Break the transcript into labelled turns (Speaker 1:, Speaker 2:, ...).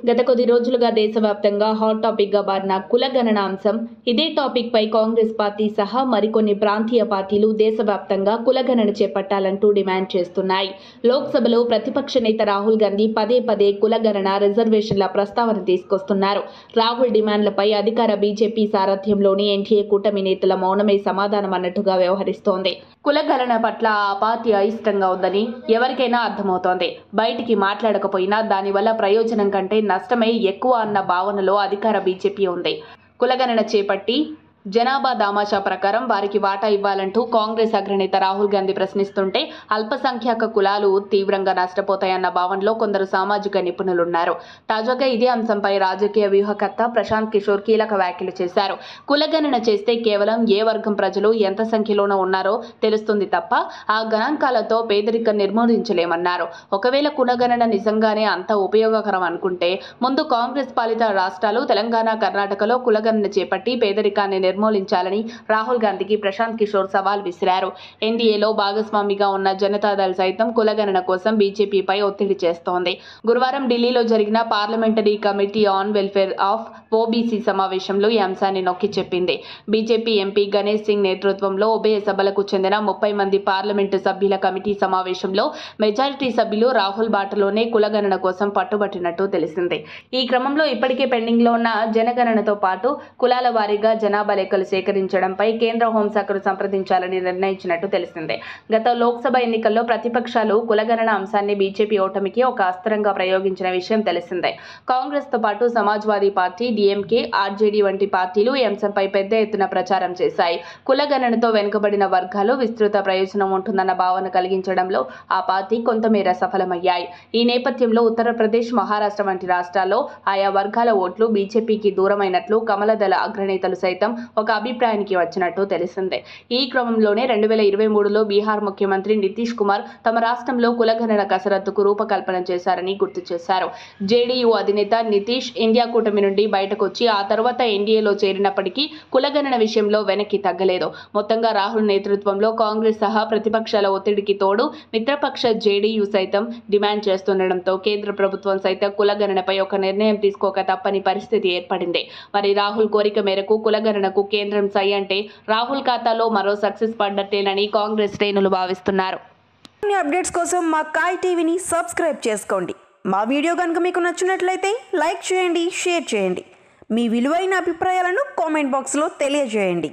Speaker 1: గత కొద్ది రోజులుగా దేశవ్యాప్తంగా హాట్ టాపిక్ గా మారిన కులగణన అంశం ఇదే టాపిక్ పై కాంగ్రెస్ పార్టీ సహా మరికొన్ని ప్రాంతీయ పార్టీలు దేశవ్యాప్తంగా కులగణన చేపట్టాలంటూ డిమాండ్ చేస్తున్నాయి లోక్సభలో ప్రతిపక్ష నేత రాహుల్ గాంధీ పదే పదే కులగణన రిజర్వేషన్ల ప్రస్తావన తీసుకొస్తున్నారు రాహుల్ డిమాండ్లపై అధికార బీజేపీ సారథ్యంలోని ఎన్డీఏ కూటమి నేతల మౌనమే సమాధానం అన్నట్టుగా వ్యవహరిస్తోంది కులగణన పట్ల ఆ పార్టీ అయిష్టంగా ఉందని ఎవరికైనా అర్థమవుతోంది బయటికి మాట్లాడకపోయినా దానివల్ల ప్రయోజనం కంటే నష్టమే ఎక్కువ అన్న భావనలో అధికార బీజేపీ ఉంది కులగణన చేపట్టి జనాభా దామాషా ప్రకారం వారికి వాటా ఇవ్వాలంటూ కాంగ్రెస్ అగ్రనేత రాహుల్ గాంధీ ప్రశ్నిస్తుంటే అల్పసంఖ్యాక కులాలు తీవ్రంగా నష్టపోతాయన్న భావనలో కొందరు సామాజిక నిపుణులున్నారు తాజాగా ఇదే అంశంపై రాజకీయ వ్యూహకర్త ప్రశాంత్ కిషోర్ కీలక వ్యాఖ్యలు చేశారు కులగణన చేస్తే కేవలం ఏ వర్గం ప్రజలు ఎంత సంఖ్యలోనూ ఉన్నారో తెలుస్తుంది తప్ప ఆ గణాంకాలతో పేదరికం నిర్మూలించలేమన్నారు ఒకవేళ కులగణన నిజంగానే అంత ఉపయోగకరం అనుకుంటే ముందు కాంగ్రెస్ పాలిత రాష్ట్రాలు తెలంగాణ కర్ణాటకలో కులగణన చేపట్టి పేదరికాన్ని నిర్మూలించాలని రాహుల్ గాంధీకి ప్రశాంత్ కిషోర్ సవాల్ విసిరారు ఎన్డీఏలో భాగస్వామిగా ఉన్న జనతాదళ్ సైతం కులగణన కోసం బీజేపీపై ఒత్తిడి చేస్తోంది గురువారం ఢిల్లీలో జరిగిన parliamentary committee on welfare of OBC సమావేశంలో ఈ అంశాన్ని నొక్కి చెప్పింది బీజేపీ ఎంపీ గణేష్ సింగ్ నేతృత్వంలో ఉభయ సభలకు చెందిన ముప్పై మంది పార్లమెంటు సభ్యుల కమిటీ సమావేశంలో మెజారిటీ సభ్యులు రాహుల్ బాటలోనే కులగణన కోసం పట్టుబట్టినట్టు తెలిసింది ఈ క్రమంలో ఇప్పటికే పెండింగ్లో ఉన్న జనగణనతో పాటు కులాల వారీగా జనాభా లెక్కలు సేకరించడంపై కేంద్ర హోంశాఖను సంప్రదించాలని నిర్ణయించినట్టు తెలిసిందే గత లోక్సభ ఎన్నికల్లో ప్రతిపక్షాలు కులగణన అంశాన్ని బీజేపీ ఓటమికి ఒక అస్త్రంగా ప్రయోగించిన విషయం తెలిసిందే కాంగ్రెస్ తో పాటు సమాజ్వాదీ పార్టీ డీఎంకే ఆర్జేడీ వంటి పార్టీలు ఈ అంశంపై పెద్ద ఎత్తున ప్రచారం చేశాయి కులగణనతో వెనుకబడిన వర్గాలు విస్తృత ప్రయోజనం ఉంటుందన్న భావన కలిగించడంలో ఆ పార్టీ కొంతమేర సఫలమయ్యాయి ఈ నేపథ్యంలో ఉత్తరప్రదేశ్ మహారాష్ట్ర వంటి రాష్ట్రాల్లో ఆయా వర్గాల ఓట్లు బీజేపీకి దూరమైనట్లు కమలదళ అగ్రనేతలు సైతం ఒక అభిప్రాయానికి వచ్చినట్టు తెలిసిందే ఈ క్రమంలోనే రెండు వేల ఇరవై మూడులో బీహార్ ముఖ్యమంత్రి నితీష్ కుమార్ తమ రాష్ట్రంలో కులగణన కసరత్తుకు రూపకల్పన చేశారని గుర్తు చేశారు జేడీయూ అధినేత నితీష్ ఇండియా కూటమి నుండి బయటకు వచ్చి ఆ తర్వాత ఎన్డీఏలో చేరినప్పటికీ కులగణన విషయంలో వెనక్కి తగ్గలేదు మొత్తంగా రాహుల్ నేతృత్వంలో కాంగ్రెస్ సహా ప్రతిపక్షాల ఒత్తిడికి తోడు మిత్రపక్ష జేడీయూ సైతం డిమాండ్ చేస్తుండటంతో కేంద్ర ప్రభుత్వం సైతం కులగణనపై ఒక నిర్ణయం తీసుకోక తప్పని పరిస్థితి ఏర్పడింది మరి రాహుల్ కోరిక మేరకు కులగణనకు కేంద్రం సై అంటే రాహుల్ ఖాతాలో మరో సక్సెస్ పడ్డట్టేనని కాంగ్రెస్ శ్రేణులు భావిస్తున్నారు
Speaker 2: మరిన్ని అప్డేట్స్ కోసం మా కాయ్ టీవీని సబ్స్క్రైబ్ చేసుకోండి మా వీడియో కనుక మీకు నచ్చినట్లయితే లైక్ చేయండి షేర్ చేయండి మీ విలువైన అభిప్రాయాలను కామెంట్ బాక్స్లో తెలియజేయండి